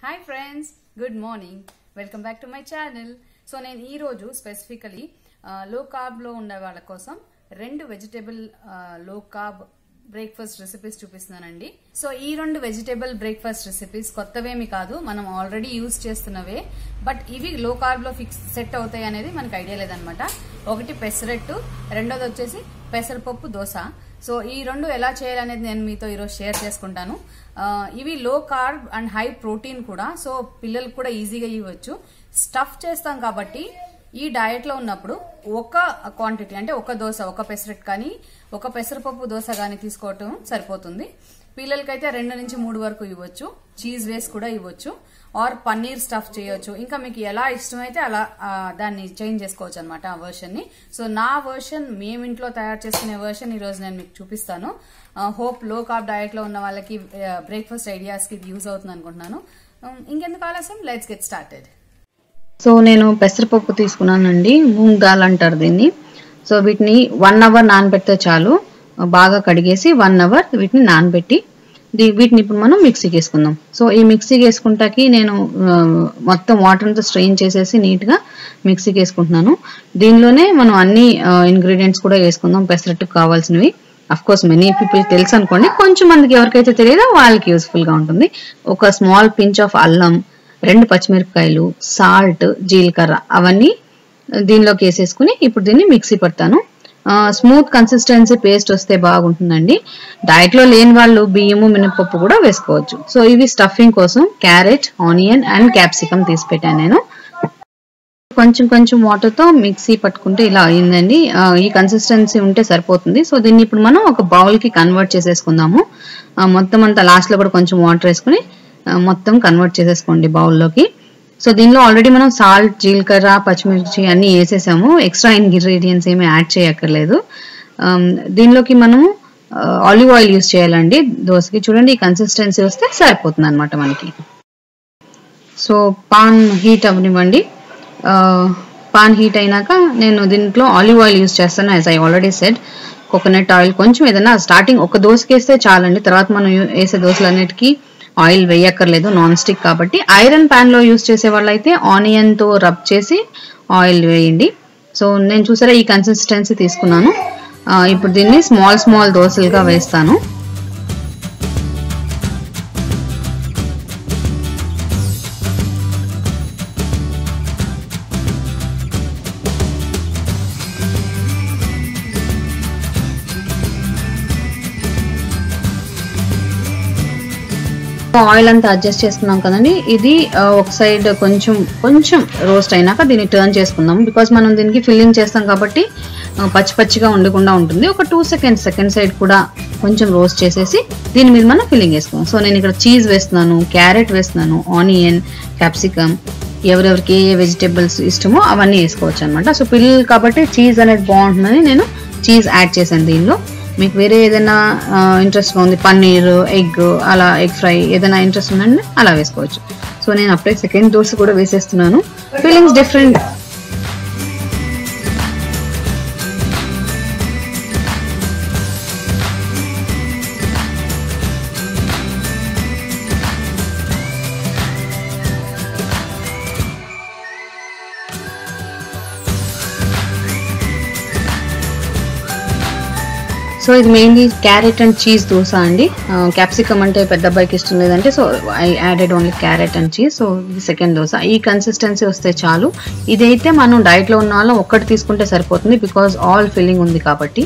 hi friends good morning welcome back to my channel so నేను ఈ రోజు specifically లో కార్బ్ లో ఉండే వాళ్ళ కోసం రెండు vegetable low carb breakfast recipes చూపిస్తున్నానండి సో ఈ రెండు వెజిటేబుల్ బ్రేక్ఫాస్ట్ రెసిపీస్ కొత్తవేమి కాదు మనం ఆల్రెడీ యూజ్ చేస్తున్నవే బట్ ఇవి లో కార్బ్ లో ఫిక్స్ సెట్ అవుతాయి అనేది మనకు ఐడియా లేదనమాట ఒకటి పెసరట్టు రెండోది వచ్చేసి పెసరపప్పు దోశ సో ఈ రెండు ఎలా చేయాలనేది నేను మీతో ఈరోజు షేర్ చేసుకుంటాను ఆ, ఇవి low carb and high protein కూడా సో పిల్లలకు కూడా ఈజీగా ఇవ్వచ్చు స్టఫ్ చేస్తాం కాబట్టి ఈ డయట్ లో ఉన్నప్పుడు ఒక క్వాంటిటీ అంటే ఒక దోశ ఒక పెసరట్ కానీ ఒక పెసరపప్పు దోశ కానీ తీసుకోవటం సరిపోతుంది పిల్లలకైతే రెండు నుంచి మూడు వరకు ఇవ్వచ్చు చీజ్ వేసి కూడా ఇవ్వచ్చు ఆర్ పన్నీర్ స్టఫ్ చేయొచ్చు ఇంకా మీకు ఎలా ఇష్టమైతే అలా ఆ, దాన్ని చేంజ్ చేసుకోవచ్చు అనమాట ఆ వర్షన్ ని సో నా వర్షన్ మేము ఇంట్లో తయారు చేసుకునే వర్షన్ ఈ రోజు నేను మీకు చూపిస్తాను హోప్ లో కార్బ్ డయట్ లో ఉన్న వాళ్ళకి బ్రేక్ఫాస్ట్ ఐడియాస్ కి ఇది యూజ్ అవుతుంది అనుకుంటున్నాను Um, ఇంకెందుకు ఆలస్యం లెట్స్ గెట్ స్టార్టెడ్ సో నేను పెసరపప్పు తీసుకున్నానండి మూంగ్ దాల్ అంటారు దీన్ని సో వీటిని వన్ అవర్ నానబెడితే చాలు బాగా కడిగేసి వన్ అవర్ వీటిని నానబెట్టి దీ- వీటిని ఇప్పుడు మనం మిక్సీకి వేసుకుందాం సో ఈ మిక్సీకి వేసుకుంటాకి నేను ఆ, మొత్తం వాటర్ అంతా స్ట్రెయిన్ చేసేసి నీట్గా మిక్సీకి వేసుకుంటున్నాను దీనిలోనే మనం అన్ని ఇంగ్రీడియంట్స్ కూడా వేసుకుందాం పెసరట్టుకు కావాల్సినవి అఫ్ కోర్స్ మెనీ పీపుల్ తెలుసు అనుకోండి కొంచెం మందికి ఎవరికైతే తెలియదో వాళ్ళకి యూస్ఫుల్ గా ఉంటుంది ఒక స్మాల్ పించ్ ఆఫ్ అల్లం రెండు పచ్చిమిరపకాయలు సాల్ట్ జీలకర్ర అవన్నీ దీనిలోకి వేసేసుకుని ఇప్పుడు దీన్ని మిక్సీ పడతాను స్మూత్ కన్సిస్టెన్సీ పేస్ట్ వస్తే బాగుంటుందండి డైట్ లో లేని వాళ్ళు బియ్యము మినపప్పు కూడా వేసుకోవచ్చు సో ఇవి స్టఫింగ్ కోసం క్యారెట్ ఆనియన్ అండ్ క్యాప్సికమ్ తీసి పెట్టాను నేను కొంచెం కొంచెం వాటర్ తో మిక్సీ పట్టుకుంటే ఇలా అయిందండి ఆ, ఈ కన్సిస్టెన్సీ ఉంటే సరిపోతుంది సో దీన్ని ఇప్పుడు మనం ఒక బౌల్ కి కన్వర్ట్ చేసేసుకుందాము ఆ, మొత్తం అంతా లాస్ట్ లో కూడా కొంచెం వాటర్ వేసుకుని ఆ, మొత్తం కన్వర్ట్ చేసేసుకోండి బౌల్లోకి సో దీనిలో ఆల్రెడీ మనం సాల్ట్ జీలకర్ర పచ్చిమిర్చి అన్ని వేసేసాము ఎక్స్ట్రా ఇంగ్రీడియంట్స్ ఏమీ యాడ్ చేయక్కర్లేదు ఆమ్, దీనిలోకి మనము ఆలివ్ ఆయిల్ యూస్ చేయాలండి దోశకి చూడండి ఈ కన్సిస్టెన్సీ వస్తే సరిపోతుంది అనమాట మనకి సో పాన్ హీట్ అవ్వనివ్వండి ఆ, పాన్ హీట్ అయినాక నేను దీంట్లో ఆలివ్ ఆయిల్ యూస్ చేస్తాను as I already said coconut oil కొంచెం ఏదైనా స్టార్టింగ్ ఒక దోశకి వేస్తే చాలండి తర్వాత మనం యూ- వేసే దోశలు అన్నిటికీ ఆయిల్ వేయక్కర్లేదు నాన్ స్టిక్ కాబట్టి ఐరన్ ప్యాన్ లో యూస్ చేసే వాళ్ళైతే ఆనియన్ తో రబ్ చేసి ఆయిల్ వేయండి సో నేను చూసారా ఈ కన్సిస్టెన్సీ తీసుకున్నాను ఆ, ఇప్పుడు దీన్ని స్మాల్ స్మాల్ దోశలుగా వేస్తాను ఆయిల్ అంతా అడ్జస్ట్ చేసుకున్నాం కదండి ఇది ఆ, ఒక సైడ్ కొంచెం కొంచెం రోస్ట్ అయినాక దీన్ని టర్న్ చేసుకుందాం బికాజ్ మనం దీనికి ఫిల్లింగ్ చేస్తాం కాబట్టి ఆ, పచ్చి పచ్చిగా ఉండకుండా ఉంటుంది ఒక టూ సెకండ్స్ సెకండ్ సైడ్ కూడా కొంచెం రోస్ట్ చేసేసి దీని మీద మనం ఫిల్లింగ్ వేసుకుందాం సో నేను ఇక్కడ చీజ్ వేస్తున్నాను క్యారెట్ వేస్తున్నాను ఆనియన్ క్యాప్సికమ్ ఎవరెవరికి ఏ ఏ వెజిటేబుల్స్ ఇష్టమో అవన్నీ వేసుకోవచ్చు అనమాట సో పిల్లలు కాబట్టి చీజ్ అనేది బాగుంటుందని నేను చీజ్ యాడ్ చేశాను దీనిలో మీకు వేరే ఏదైనా ఇంట్రెస్ట్గా ఉంది పన్నీర్ ఎగ్ అలా ఎగ్ ఫ్రై ఏదైనా ఇంట్రెస్ట్ ఉందండి అలా వేసుకోవచ్చు సో నేను అప్పుడే సెకండ్ దోశ కూడా వేసేస్తున్నాను ఫీలింగ్స్ డిఫరెంట్ సో ఇది mainly carrot and cheese dosa అండి క్యాప్సికమ్ అంటే పెద్ద అబ్బాయికి ఇష్టం లేదంటే so I added only carrot and cheese so ఇది సెకండ్ దోశ ఈ కన్సిస్టెన్సీ వస్తే చాలు ఇదైతే మనం డైట్ లో ఉన్న వాళ్ళం ఒక్కటి తీసుకుంటే సరిపోతుంది బికాజ్ ఆల్ ఫిల్లింగ్ ఉంది కాబట్టి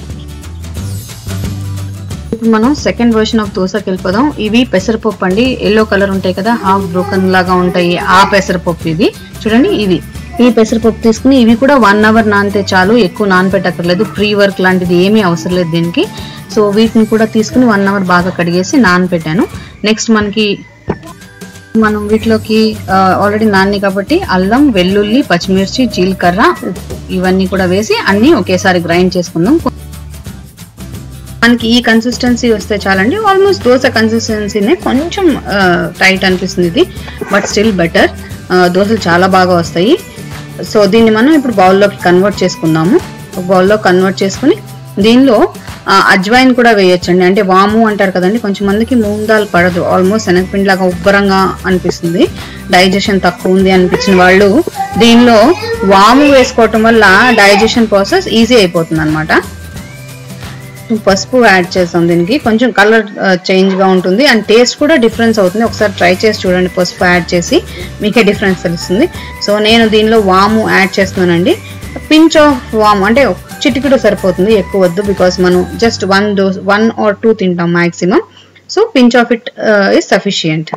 ఇప్పుడు మనం సెకండ్ వర్షన్ ఆఫ్ దోశకి వెళ్ళిపోదాం ఇవి పెసరపప్పు అండి ఎల్లో కలర్ ఉంటాయి కదా హాఫ్ బ్రోకన్ లాగా ఉంటాయి ఆ పెసరపప్పు ఇది చూడండి ఇవి ఈ పెసరపప్పు తీసుకుని ఇవి కూడా వన్ అవర్ నానితే చాలు ఎక్కువ నానపెట్టక్కర్లేదు ప్రీ వర్క్ లాంటిది ఏమీ అవసరం లేదు దీనికి సో వీటిని కూడా తీసుకుని వన్ అవర్ బాగా కడిగేసి నానపెట్టాను నెక్స్ట్ మనకి మనం వీటిలోకి ఆల్రెడీ నాన్ని కాబట్టి అల్లం వెల్లుల్లి పచ్చిమిర్చి జీలకర్ర ఉప్పు ఇవన్నీ కూడా వేసి అన్ని ఒకేసారి గ్రైండ్ చేసుకుందాం మనకి ఈ కన్సిస్టెన్సీ వస్తే చాలండి ఆల్మోస్ట్ దోశ కన్సిస్టెన్సీనే కొంచెం టైట్ అనిపిస్తుంది ఇది బట్ స్టిల్ బెటర్ దోశలు చాలా బాగా వస్తాయి సో దీన్ని మనం ఇప్పుడు బౌల్లోకి కన్వర్ట్ చేసుకుందాము బౌల్లో కన్వర్ట్ చేసుకుని దీనిలో ఆ, అజ్వైన్ కూడా వేయొచ్చండి అంటే వాము అంటారు కదండి కొంచెం మందికి మూంగ్ దాల్ పడదు ఆల్మోస్ట్ శనగపిండి లాగా ఉబ్బరంగా అనిపిస్తుంది డైజెషన్ తక్కువ ఉంది అనిపించిన వాళ్ళు దీనిలో వాము వేసుకోవటం వల్ల డైజెషన్ ప్రాసెస్ ఈజీ అయిపోతుంది అనమాట పసుపు యాడ్ చేస్తాం దీనికి కొంచెం కలర్ చేంజ్ గా ఉంటుంది అండ్ టేస్ట్ కూడా డిఫరెన్స్ అవుతుంది ఒకసారి ట్రై చేసి చూడండి పసుపు యాడ్ చేసి మీకే డిఫరెన్స్ తెలుస్తుంది సో నేను దీనిలో వాము యాడ్ చేస్తున్నానండి పించ్ ఆఫ్ వామ్ అంటే చిటికెడు సరిపోతుంది ఎక్కువ వద్దు బికాస్ మనం just one dose one or two తింటాం maximum so pinch of it is sufficient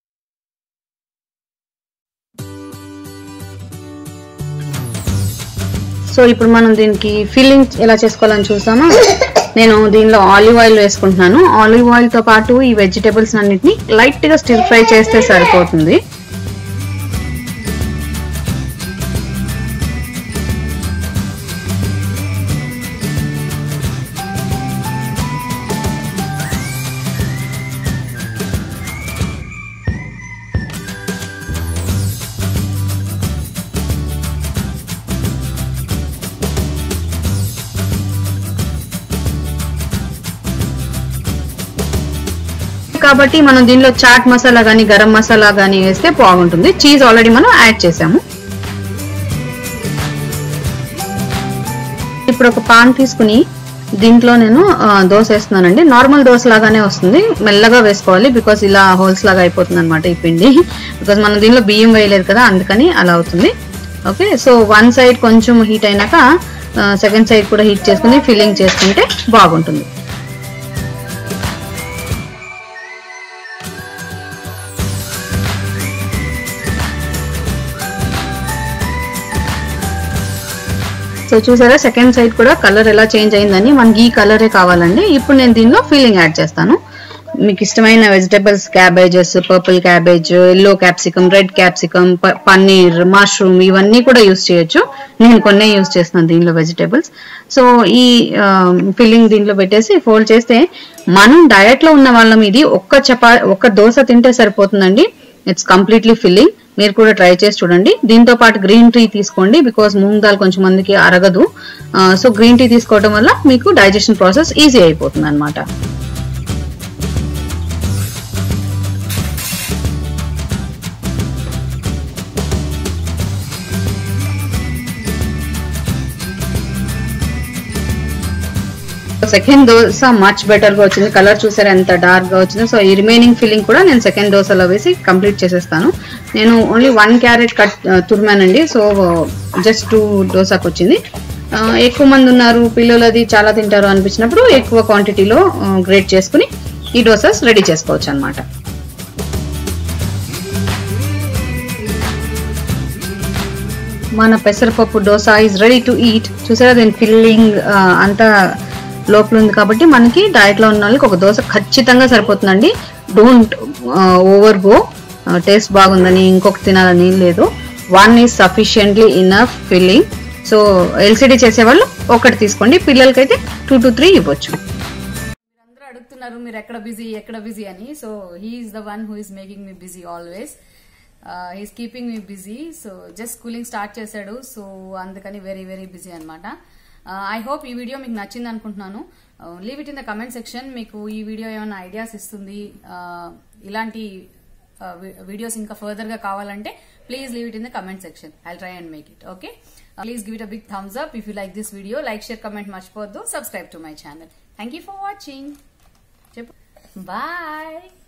so ఇప్పుడు మనం దీనికి ఫిల్లింగ్ ఎలా చేసుకోవాలని చూసామా నేను దీనిలో ఆలివ్ ఆయిల్ వేసుకుంటున్నాను ఆలివ్ ఆయిల్ తో పాటు ఈ వెజిటేబుల్స్ అన్నిటిని లైట్ గా స్టిర్ ఫ్రై చేస్తే సరిపోతుంది కాబట్టి మనం దీనిలో చాట్ మసాలా గానీ గరం మసాలా గానీ వేస్తే బాగుంటుంది చీజ్ ఆల్రెడీ మనం యాడ్ చేసాము ఇప్పుడు ఒక పాన్ తీసుకుని దీంట్లో నేను ఆ, దోశ వేస్తున్నానండి నార్మల్ దోశ లాగానే వస్తుంది మెల్లగా వేసుకోవాలి బికాస్ ఇలా హోల్స్ లాగా అయిపోతుంది అనమాట ఈ పిండి బికాస్ మనం దీనిలో బియ్యం వేయలేదు కదా అందుకని అలా అవుతుంది ఓకే సో వన్ సైడ్ కొంచెం హీట్ అయినాక సెకండ్ సైడ్ కూడా హీట్ చేసుకుని ఫిల్లింగ్ చేసుకుంటే బాగుంటుంది సో చూసారా సెకండ్ సైడ్ కూడా కలర్ ఎలా చేంజ్ అయిందని మనకి ఈ కలరే కావాలండి ఇప్పుడు నేను దీనిలో ఫీలింగ్ యాడ్ చేస్తాను మీకు ఇష్టమైన vegetables cabbages purple cabbage yellow capsicum red capsicum paneer mushroom ఇవన్నీ కూడా యూస్ చేయొచ్చు నేను కొన్నే యూస్ చేస్తున్నాను దీనిలో వెజిటబుల్స్ సో ఈ ఫిల్లింగ్ దీంట్లో పెట్టేసి ఫోల్డ్ చేస్తే మనం డయట్ లో ఉన్న వాళ్ళం ఇది ఒక్క చపా ఒక్క దోశ తింటే సరిపోతుందండి ఇట్స్ కంప్లీట్లీ ఫిల్లింగ్ మీరు కూడా ట్రై చేసి చూడండి దీంతో పాటు గ్రీన్ టీ తీసుకోండి బికాస్ మూంగ్ దాల్ కొంచెం మందికి అరగదు సో గ్రీన్ టీ తీసుకోవడం వల్ల మీకు డైజెషన్ ప్రాసెస్ ఈజీ అయిపోతుంది అనమాట సెకండ్ దోశ మచ్ బెటర్ గా వచ్చింది కలర్ చూసారా ఎంత డార్క్ గా వచ్చిందో సో ఈ రిమైనింగ్ ఫిల్లింగ్ కూడా నేను సెకండ్ దోశలో వేసి కంప్లీట్ చేసేస్తాను నేను ఓన్లీ వన్ క్యారెట్ కట్ తురిమానండి సో జస్ట్ టూ దోశకు వచ్చింది ఆ, ఎక్కువ మంది ఉన్నారు పిల్లలు అది చాలా తింటారు అనిపించినప్పుడు ఎక్కువ క్వాంటిటీలో గ్రేట్ చేసుకుని ఈ దోసెస్ రెడీ చేసుకోవచ్చు అనమాట మన పెసరపప్పు dosa is ready to eat చూసారా దీని ఫిల్లింగ్ అంతా లోపల ఉంది కాబట్టి మనకి డయట్ లో ఉన్న వాళ్ళకి ఒక దోశ ఖచ్చితంగా సరిపోతుందండి డోంట్ ఓవర్ గో టేస్ట్ బాగుందని ఇంకొక తినాలని లేదు one is sufficiently enough filling so LCD చేసేవాళ్ళు ఒకటి తీసుకోండి పిల్లలకైతే టూ టు త్రీ ఇవ్వచ్చు అందరూ అడుగుతున్నారు మీరు ఎక్కడ బిజీ ఎక్కడ బిజీ అని so he is the one who is making me busy always he's keeping me busy so just schooling start చేశాడు సో అందుకని వెరీ వెరీ బిజీ అనమాట ఐ హోప్ ఈ వీడియో మీకు నచ్చింది అనుకుంటున్నాను leave it in the comment section మీకు ఈ video ఏమైనా ఐడియాస్ ఇస్తుంది uh, ఇలాంటి వీడియోస్ ఇంకా ఫర్దర్ గా కావాలంటే please leave it in the comment section I try and make it okay please give it a big thumbs up if you like this video like share comment మర్చిపోవద్దు subscribe to my channel thank you for watching చెప్పు bye